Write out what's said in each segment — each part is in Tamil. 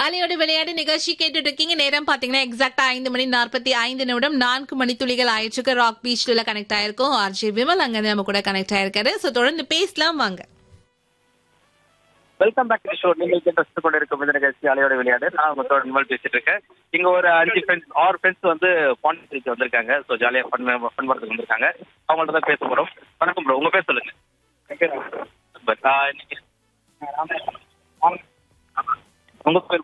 அலையோட விளையாட்டு நிகழ்ச்சி கேட்டுட்டு இருக்கீங்க நேரம் பாத்தீங்கன்னா எக்ஸாக்டா ஐந்து மணி நாற்பத்தி ஐந்து நிமிடம் நான்கு மணி துளிகள் ஆயிடுச்சுக்கு ராக் பீச்ல கனெக்ட் ஆயிருக்கும் ஆர்ஜி விமல் அங்க நம்ம கூட கனெக்ட் ஆயிருக்காரு சோ தொடர்ந்து பேசலாம் வாங்க வெல்கம் பேக் டு ஷோ நீங்கள் கேட்டு கொண்டிருக்கும் இந்த நிகழ்ச்சி அலையோட விளையாடு நான் உங்க தோழன் நிமல் பேசிட்டு இருக்கேன் இங்க ஒரு அஞ்சு ஃப்ரெண்ட்ஸ் ஆறு ஃப்ரெண்ட்ஸ் வந்து பாண்டிச்சேரிக்கு வந்திருக்காங்க ஸோ ஜாலியாக ஃபன் ஃபன் பண்ணுறதுக்கு வந்திருக்காங்க அவங்கள்ட்ட தான் பேச போறோம் வணக்கம் ப்ரோ உங்க பேர் சொல்லுங்க பட் இன்னைக்கு உங்க பேர்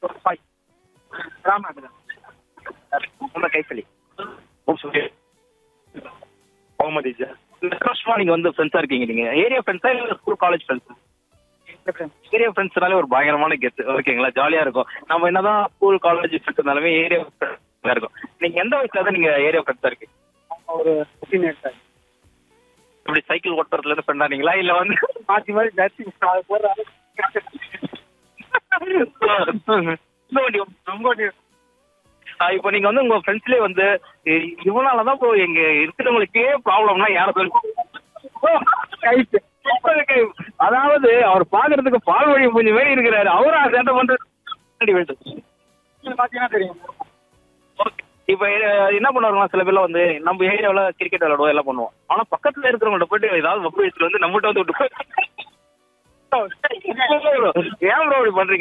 உங்க கைத்தலி முகமது இஜாஸ் இந்த வருஷமா நீங்க வந்து ஃப்ரெண்ட்ஸா இருக்கீங்க நீங்க ஏரியா ஃப்ரெண்ட்ஸா இல்ல ஸ்கூல் காலேஜ் ஃப்ரெண்ட்ஸ் ஏரியா ஃப்ரெண்ட்ஸ்னாலே ஒரு பயங்கரமான கெத்து ஓகேங்களா ஜாலியா இருக்கும் நம்ம என்னதான் ஸ்கூல் காலேஜ் ஃப்ரெண்ட்ஸ் இருந்தாலுமே ஏரியா ஃப்ரெண்ட்ஸா இருக்கும் நீங்க எந்த வயசுல தான் நீங்க ஏரியா ஃப்ரெண்ட்ஸா இருக்கீங்க ஒரு ஃபிஃப்டீன் இயர்ஸ் ஆகுது இப்படி சைக்கிள் ஓட்டுறதுல இருந்து ஃப்ரெண்ட் ஆனீங்களா இல்ல வந்து மாற்றி மாதிரி ஜர்சி போடுறாரு இந்த வண்டி ரொம்ப வண்டி ஆஹ் இப்போ நீங்க வந்து உங்க ஃப்ரெண்ட்ஸ்லயே வந்து இ- இவனாலதான் இப்போ எங்க இருக்கிறவங்களுக்கே ப்ராப்ளம்னா யார சொல்லு அதாவது அவர் பாக்குறதுக்கு பால் வழி கொஞ்சம் மாரி இருக்கிறாரு அவரும் அதை சேட்டை பண்றது வேண்டும் பார்த்தீங்கன்னா தெரியும் Okay. இப்ப அஹ், என்ன பண்ணுவாங்க சில பேர்லாம் வந்து நம்ம ஏரியாவுல கிரிக்கெட் விளையாடுவோம் எல்லாம் பண்ணுவோம் ஆனா பக்கத்துல இருக்கிறவங்கள்ட்ட போயிட்டு ஏதாவது வப்பு எடுத்துட்டு வந்து நம்மகிட்ட வந்து விட்டு ஏன் ப்ரோ இப்படி பண்றீங்க